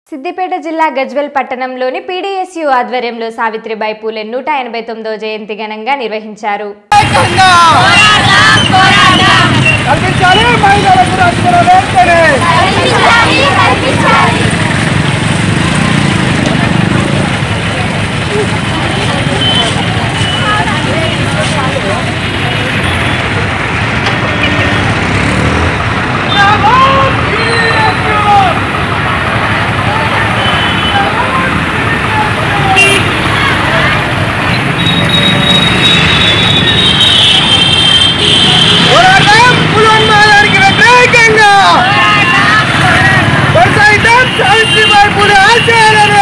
సిద్దిపేట జిల్లా గజ్వెల్ పట్టణంలోని పీడీఎస్యు ఆధ్వర్యంలో సావిత్రిబాయి పూలే నూట ఎనభై తొమ్మిదో జయంతి ఘనంగా నిర్వహించారు ఏకంగా కల్పించాలి మహిళలకు రక్షణ వెంటనే పోరాటం పునర్మాదానికి వ్యతిరేకంగా కొనసాగిద్దాం సావిత్రిబాయి పూలే ఆశయాలను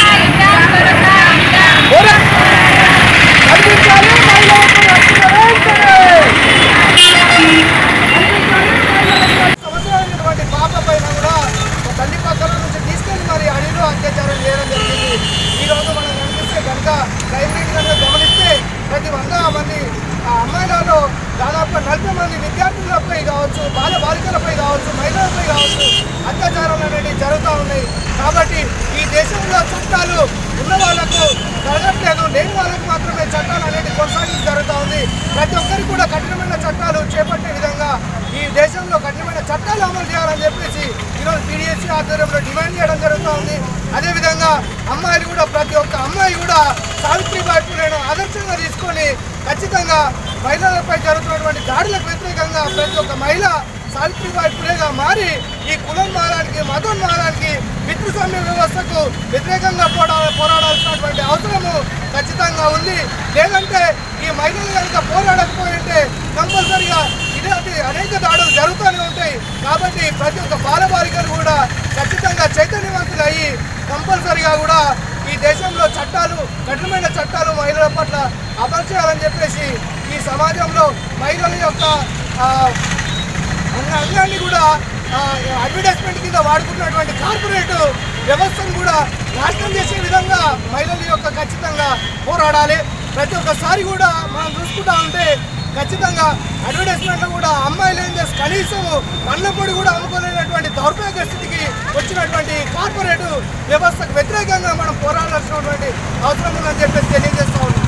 పోరా- కల్పించాలి మహిళలకు రక్షణ వెంటనే సంవత్సరాలైనటువంటి పాప పైన కూడా ఒక తల్లి పక్కల నుంచి తీసుకెళ్లి మరి అడవిలో అత్యాచారం చేయడం జరిగింది ఈ రోజు మనం కనిపిస్తే కనుక లైబ్రరీ కనుక గమనిస్తే ప్రతి వంద మంది ఆ అమ్మాయిలలో దాదాపు నలభై మంది విద్యార్థులపై కావచ్చు బాల బాలికలపై కావచ్చు మహిళలపై కావచ్చు అత్యాచారాలు అనేవి జరుగుతూ ఉన్నాయి కాబట్టి ఈ దేశంలో చట్టాలు ఉన్న వాళ్ళకు జరగట్లేదు లేని వాళ్ళకు మాత్రమే చట్టాలు అనేది కొనసాగించి జరుగుతూ ఉంది ప్రతి ఒక్కరికి కూడా కఠినమైన చట్టాలు చేపట్టే విధంగా ఈ దేశంలో కఠినమైన చట్టాలు అమలు చేయాలని చెప్పేసి ఈరోజు పీడిఎస్సీ ఆధ్వర్యంలో డిమాండ్ చేయడం జరుగుతూ ఉంది అదేవిధంగా అమ్మాయిలు కూడా ప్రతి ఒక్క అమ్మాయి కూడా సావిత్రిబాయి పూలేను ఆదర్శంగా తీసుకొని ఖచ్చితంగా మహిళలపై జరుగుతున్నటువంటి దాడులకు వ్యతిరేకంగా ప్రతి ఒక్క మహిళ సావిత్రిబాయి పూలేగా మారి ఈ కులోన్మాదానికి మతోన్మాదానికి పితృస్వామ్య వ్యవస్థకు వ్యతిరేకంగా పోరా పోరాడాల్సినటువంటి అవసరము ఖచ్చితంగా ఉంది లేదంటే ఈ మహిళలు కనుక పోరాడకపోయింటే కంపల్సరిగా ఇలాంటి అనేక దాడులు జరుగుతూనే ఉంటాయి కాబట్టి ప్రతి ఒక్క బాలబాలికలు కూడా ఖచ్చితంగా చైతన్యవంతులు అయ్యి కంపల్సరిగా కూడా ఈ దేశంలో చట్టాలు కఠినమైన చట్టాలు మహిళల పట్ల అమలు చేయాలని చెప్పేసి ఈ సమాజంలో మహిళల యొక్క ఆ, అన్న అంగాన్ని కూడా ఆ, అడ్వర్టైజ్మెంట్ కింద వాడుకున్నటువంటి కార్పొరేట్ వ్యవస్థను కూడా నాశనం చేసే విధంగా మహిళల యొక్క ఖచ్చితంగా పోరాడాలి ప్రతి ఒక్కసారి కూడా మనం చూసుకుంటా ఉంటే ఖచ్చితంగా అడ్వర్టైజ్మెంట్లో కూడా అమ్మాయిలు ఏం చేసి కనీసం పండ్ల పొడి కూడా అమ్ముకోలేనటువంటి దౌర్భాగ్య స్థితికి వచ్చినటువంటి కార్పొరేట్ వ్యవస్థకు వ్యతిరేకంగా మనం పోరాడాల్సినటువంటి అవసరం ఉందని చెప్పేసి తెలియజేస్తా ఉన్నాం